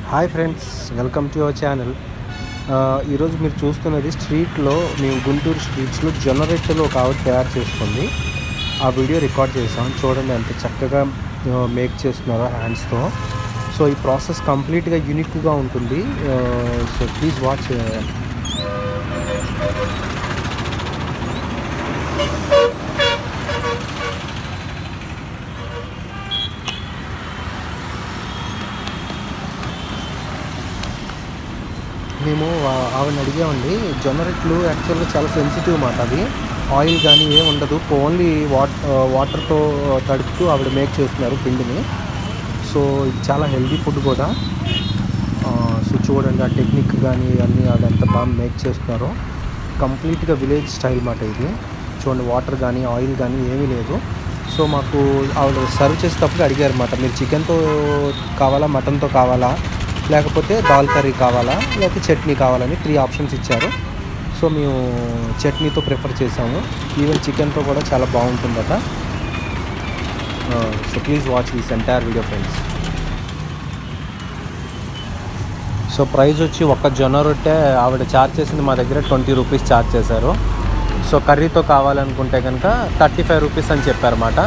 Hi friends welcome to our channel ఈరోజు మీరు చూస్తున్నది స్ట్రీట్లో మేము గుంటూరు స్ట్రీట్స్లో జొన్నరొట్టెలు ఒక ఆవిడ తయారు చేసుకుంది ఆ వీడియో రికార్డ్ చేసాం చూడండి ఎంత చక్కగా మేక్ చేస్తున్నారో హ్యాండ్స్తో సో ఈ ప్రాసెస్ కంప్లీట్గా యూనిక్గా ఉంటుంది సో ప్లీజ్ వాచ్ మేము ఆ- ఆవిడని అడిగామండి జొన్న రొట్టెలు యాక్చువల్గా చాలా సెన్సిటివ్ మాట అది ఆయిల్ కానీ ఏం ఉండదు ఓన్లీ వాట్ వాటర్తో తడుపుతూ ఆవిడ మేక్ చేస్తున్నారు పిండిని సో ఇది చాలా హెల్దీ ఫుడ్ కూడా ఆ, సో చూడండి ఆ టెక్నిక్ కానీ అన్నీ అదంతా బాగా మేక్ చేస్తున్నారు కంప్లీట్గా విలేజ్ స్టైల్ మాట ఇది చూడండి వాటర్ కానీ ఆయిల్ కానీ ఏమీ లేదు సో మాకు ఆవిడ సర్వ్ చేసేటప్పుడు అడిగారు అనమాట మీరు చికెన్తో కావాలా మటన్తో కావాలా లేకపోతే దాల్ కర్రీ కావాలా లేకపోతే చట్నీ కావాలని త్రీ ఆప్షన్స్ ఇచ్చారు సో మేము చట్నీతో ప్రిఫర్ చేసాము ఈవెన్ చికెన్తో కూడా చాలా బాగుంటుందట so please watch this entire video friends so price వచ్చి ఒక్క జొన్న రొట్టె ఆవిడ చార్జ్ చేసింది మా దగ్గర ట్వంటీ రూపీస్ చార్జ్ చేశారు సో కర్రీతో కావాలనుకుంటే కనుక థర్టీ ఫైవ్ రూపీస్ అని చెప్పారన్నమాట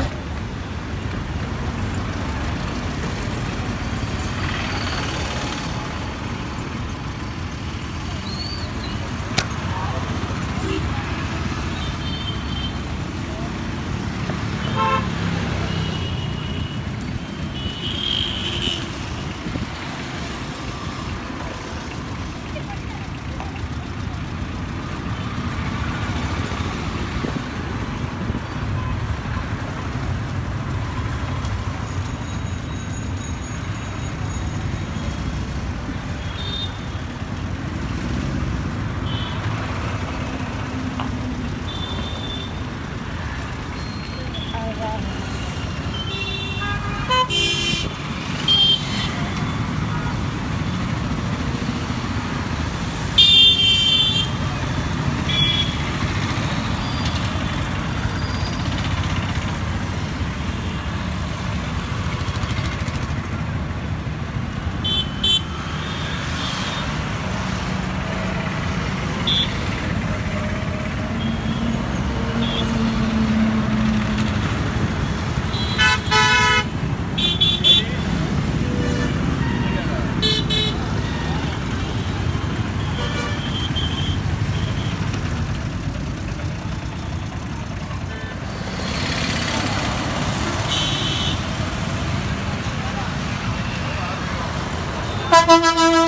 Thank you.